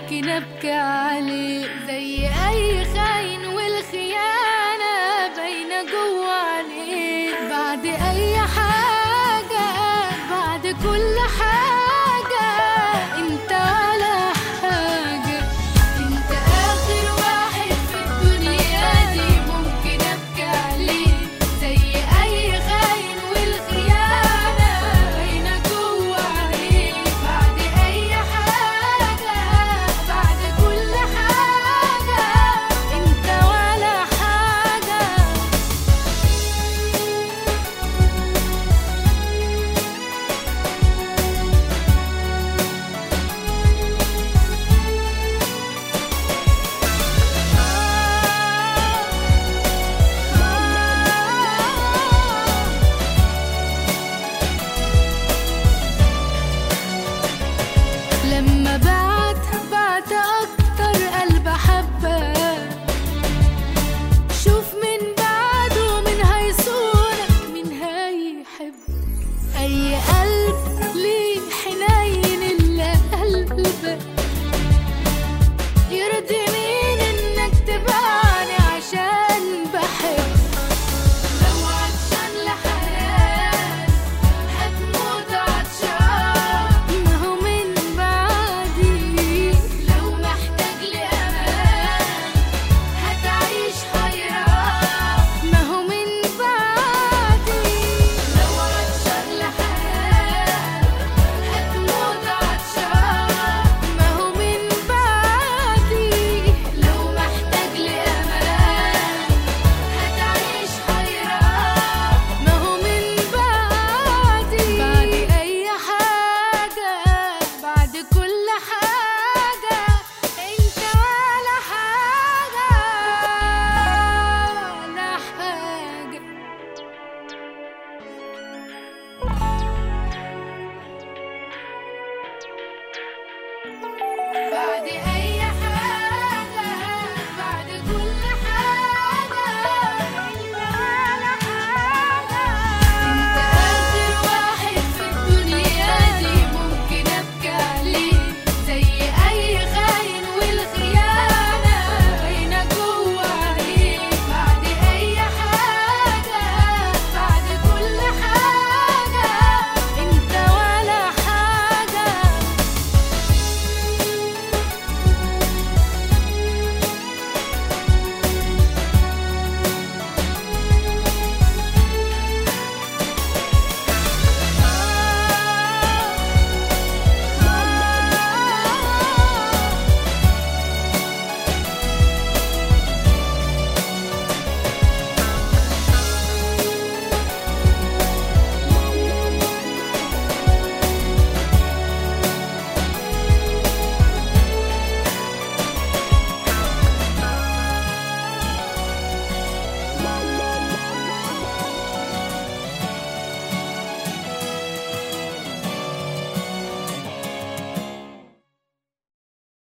ممكن ابكي عليه زي اي خاين والخيانة باينة جوا عليه بعد اي حاجة بعد كل حاجة انت ولا حاجة انت اخر واحد في الدنيا دي ممكن ابكي عليه زي اي خاين والخيانة باينة جوا عليه بعد اي حاجة بعد كل حاجة انت ولا حاجة لما بعت بعت اكتر قلب حبه شوف من بعده من هيصونك من هيحب اي قلب ليه حنين الا قلبك يرضي مين انك تبعني عشان بحب لو عطشان لحياة هتموت عطشان ما هو من بعدي لو محتاج لأمان هتعيش حيران ما هو من بعدي لو عطشان لحياة هتموت عطشان ما هو من بعدي لو محتاج لأمان هتعيش حيران ما هو من بعدي بعد أي حاجة بعد كل حاجة أنت ولا حاجة ولا حاجة بعد أي